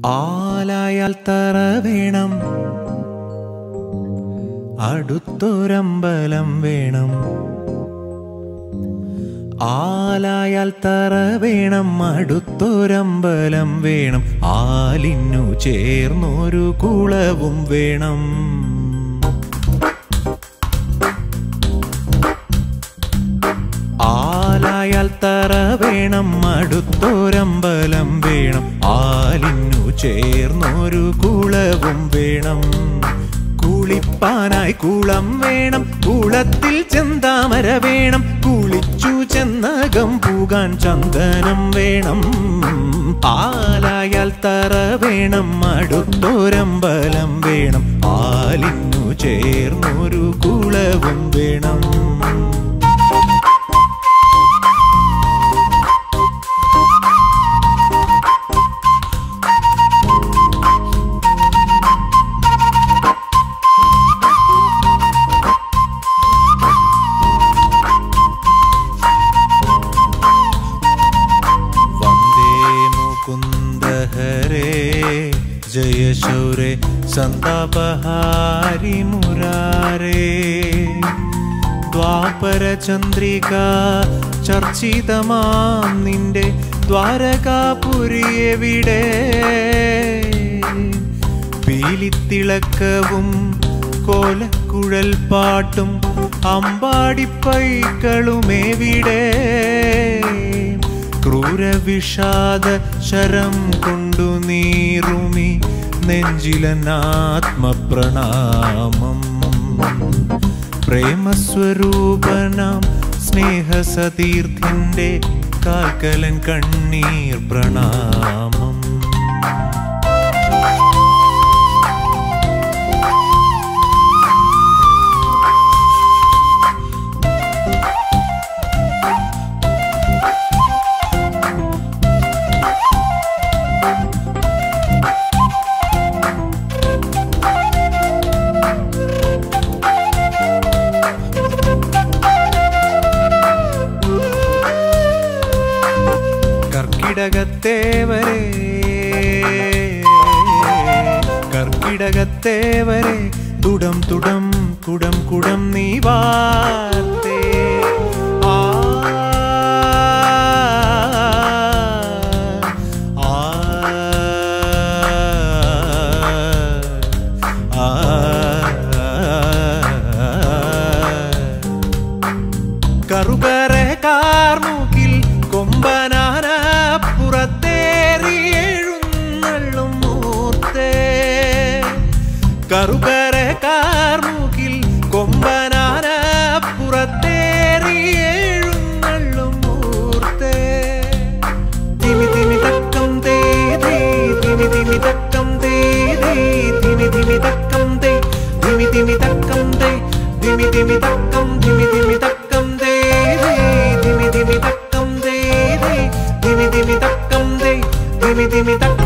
ആലായാൽ തറ വേണം അടുത്തൊരമ്പലം വേണം ആലായാൽ തറ വേണം അടുത്തൊരമ്പലം വേണം ആലിനു ചേർന്നൊരു കുളവും വേണം ആലായാൽ തറ വേണം അടുത്തൊരമ്പലം വേണം ആലിനു ചേർന്നൊരു കുളവും വേണം കുളിപ്പാനായി കുളം വേണം കുളത്തിൽ ചെന്താമര വേണം കുളിച്ചു ചെന്നകം പൂകാൻ ചന്ദനം വേണം ആലായാൽ തറ വേണം അടുത്തൊരമ്പലം വേണം ആലിനു ചേർന്നൊരു കുളവും വേണം വന്ദേ മുകുന്ദ ഹരേ ജയ ശൗരേ സന്താപഹാരി മുരാരേ ദ്വാപര ചന്ദ്രിക ചർച്ചിതമാം നിന്റെ ദ്വാരകാപുരി എവിടെ പീലിത്തിളക്കവും കോലക്കുഴൽ പാട്ടും അമ്പാടിപ്പൈക്കളുമെവിടെ ക്രൂരവിഷാദ ശരം കൊണ്ടു നീറുമി നെഞ്ചിലനാത്മപ്രണാമം പ്രേമസ്വരൂപനാം സ്നേഹസതീർത്ഥന്റെ കാൽക്കലൻ കണ്ണീർ പ്രണാമം കർക്കിടകത്തേവരെ കർക്കിടകത്തേവരെ തുടം തുടം കുടം കുടം നീ വാർത്തേ ആ ആ ആ കറുകറെ കാർമുകിൽ കൊമ്പനാന പുറത്തേറി എഴുന്നള്ളും മൂർത്തേ കറുകറെ കാർമുകിൽ കൊമ്പനാന പുറത്തേറി എഴുന്നള്ളും മൂർത്തേ തിമി തിമി തക്കം തേ തേ തിമി തിമി തക്കം തേ തേ തിമി തിമി തക്കം തേ തിമി തിമി തക്കം തേ തിമി തിമി തക്കം തിമി തിമി തക്കം തേ തേ തിമി തിമി തക്കം തേ തേ തിമി തിമി തക്കം തേ തിമി തിമി തക്കം